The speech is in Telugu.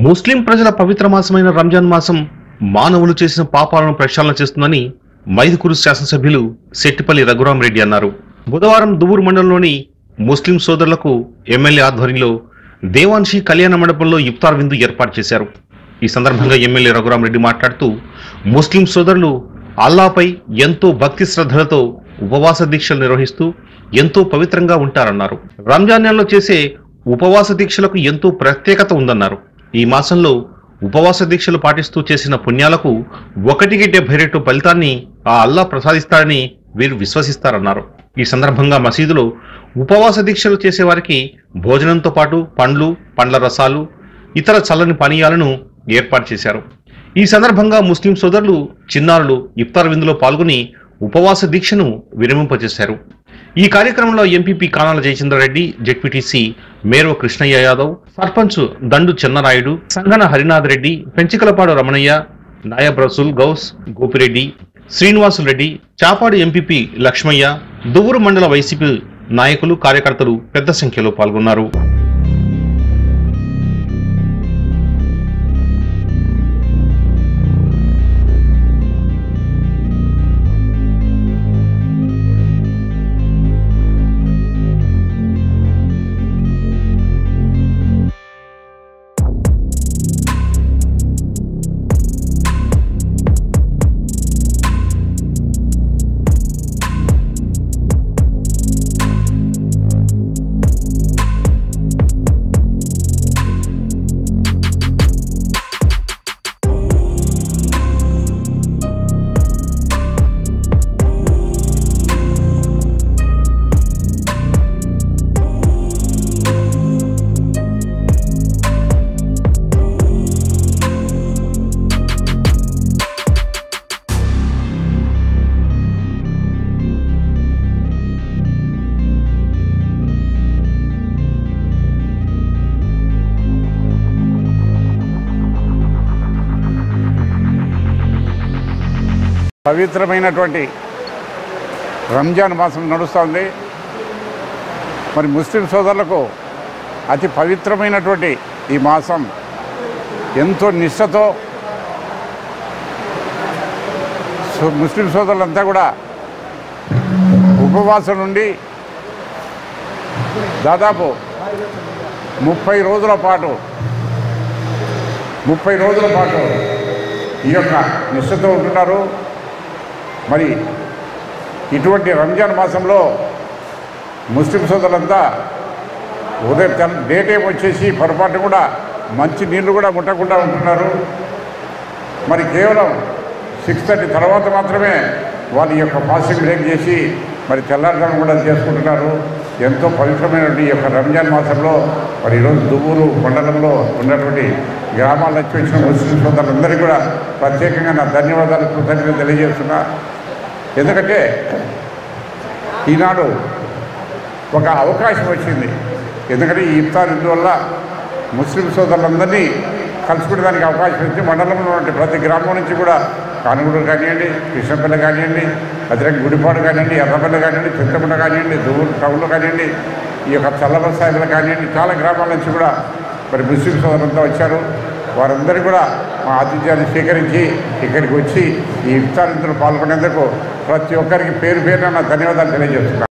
ముస్లిం ప్రజల పవిత్ర మాసమైన రంజాన్ మాసం మానవులు చేసిన పాపాలను ప్రక్షాళన చేస్తుందని మైదుకూరు శాసనసభ్యులు శెట్టిపల్లి రఘురామరెడ్డి అన్నారు బుధవారం దువ్వూరు మండలంలోని ముస్లిం సోదరులకు ఎమ్మెల్యే ఆధ్వర్యంలో దేవాన్షి కళ్యాణ మండపంలో ఇఫ్తార్ విందు ఏర్పాటు చేశారు ఈ సందర్భంగా ఎమ్మెల్యే రఘురామరెడ్డి మాట్లాడుతూ ముస్లిం సోదరులు అల్లాపై ఎంతో భక్తి శ్రద్ధలతో ఉపవాస దీక్షలు నిర్వహిస్తూ ఎంతో పవిత్రంగా ఉంటారన్నారు రంజాన్ నెలలో చేసే ఉపవాస దీక్షలకు ఎంతో ప్రత్యేకత ఉందన్నారు ఈ మాసంలో ఉపవాస దీక్షలు పాటిస్తూ చేసిన పుణ్యాలకు ఒకటికి డెబ్బై రెట్టు ఫలితాన్ని ఆ అల్లా ప్రసాదిస్తాడని వీరు విశ్వసిస్తారన్నారు ఈ సందర్భంగా మసీదులో ఉపవాస దీక్షలు చేసేవారికి భోజనంతో పాటు పండ్లు పండ్ల రసాలు ఇతర చల్లని పానీయాలను ఏర్పాటు చేశారు ఈ సందర్భంగా ముస్లిం సోదరులు చిన్నారులు ఇఫ్తార్ విందులో పాల్గొని ఉపవాస దీక్షను విరమింపజేశారు ఈ కార్యక్రమంలో MPP Kanala Jayachandra Reddy ZPTC Merava Krishnaiah Yadav sarpanch Dandu Chennarayudu Sangana Harinath Reddy Penchikalapadu Ramanaiah Nayab Rasool Gous Gopireddy Srinivasulu Reddy Chapadu MPP Lakshmaiah Duvvuru మండల వైసీపీ నాయకులు కార్యకర్తలు పెద్ద సంఖ్యలో పాల్గొన్నారు పవిత్రమైనటువంటి రంజాన్ మాసం నడుస్తుంది మరి ముస్లిం సోదరులకు అతి పవిత్రమైనటువంటి ఈ మాసం ఎంతో నిష్ఠతో సో- ముస్లిం సోదరులంతా కూడా ఉపవాసం నుండి దాదాపు ముప్పై రోజుల పాటు ముప్పై రోజుల పాటు ఈ యొక్క నిష్ఠతో ఉంటున్నారు మరి ఇటువంటి రంజాన్ మాసంలో ముస్లిం సోదరులంతా ఉదయం తెల్ల డే టైం వచ్చేసి పొరపాటు కూడా మంచి నీళ్లు కూడా ముట్టకుండా ఉంటున్నారు మరి కేవలం సిక్స్ థర్టీ తర్వాత మాత్రమే వాళ్ళ యొక్క ఫాస్టింగ్ బ్రేక్ చేసి మరి తెల్లారుజాము కూడా చేసుకుంటున్నారు ఎంతో పవిత్రమైనటువంటి ఈ యొక్క రంజాన్ మాసంలో మరి ఈరోజు దువ్వూరు మండలంలో ఉన్నటువంటి గ్రామాల నుంచి వచ్చిన ముస్లిం సోదరులందరికీ కూడా ప్రత్యేకంగా నా ధన్యవాదాలు కృతజ్ఞతలు తెలియజేస్తున్నా ఎందుకంటే ఈనాడు ఒక అవకాశం వచ్చింది ఎందుకంటే ఈ ఇఫ్తార్ వల్ల ముస్లిం సోదరులందరినీ కలుసుకునేదానికి అవకాశం ఇచ్చి మండలంలో ఉన్నటువంటి ప్రతి గ్రామం నుంచి కూడా కానుగూడు కానివ్వండి కృష్ణపల్లి కానివ్వండి అదేవిధంగా గుడిపాడు కానివ్వండి ఎర్రపల్లి కానివ్వండి చింతకుంట కానివ్వండి దువ్వూరు టౌన్లో కానివ్వండి ఈ యొక్క చల్లబ సాయిబులు కానివ్వండి చాలా గ్రామాల నుంచి కూడా మరి ముస్లిం సోదరులంతా వచ్చారు వారందరూ కూడా మా ఆతిథ్యాన్ని స్వీకరించి ఇక్కడికి వచ్చి ఈ ఇఫ్తార్ ఇందులో పాల్గొనేందుకు ప్రతి ఒక్కరికి పేరు పేరున నా ధన్యవాదాలు తెలియజేస్తున్నాను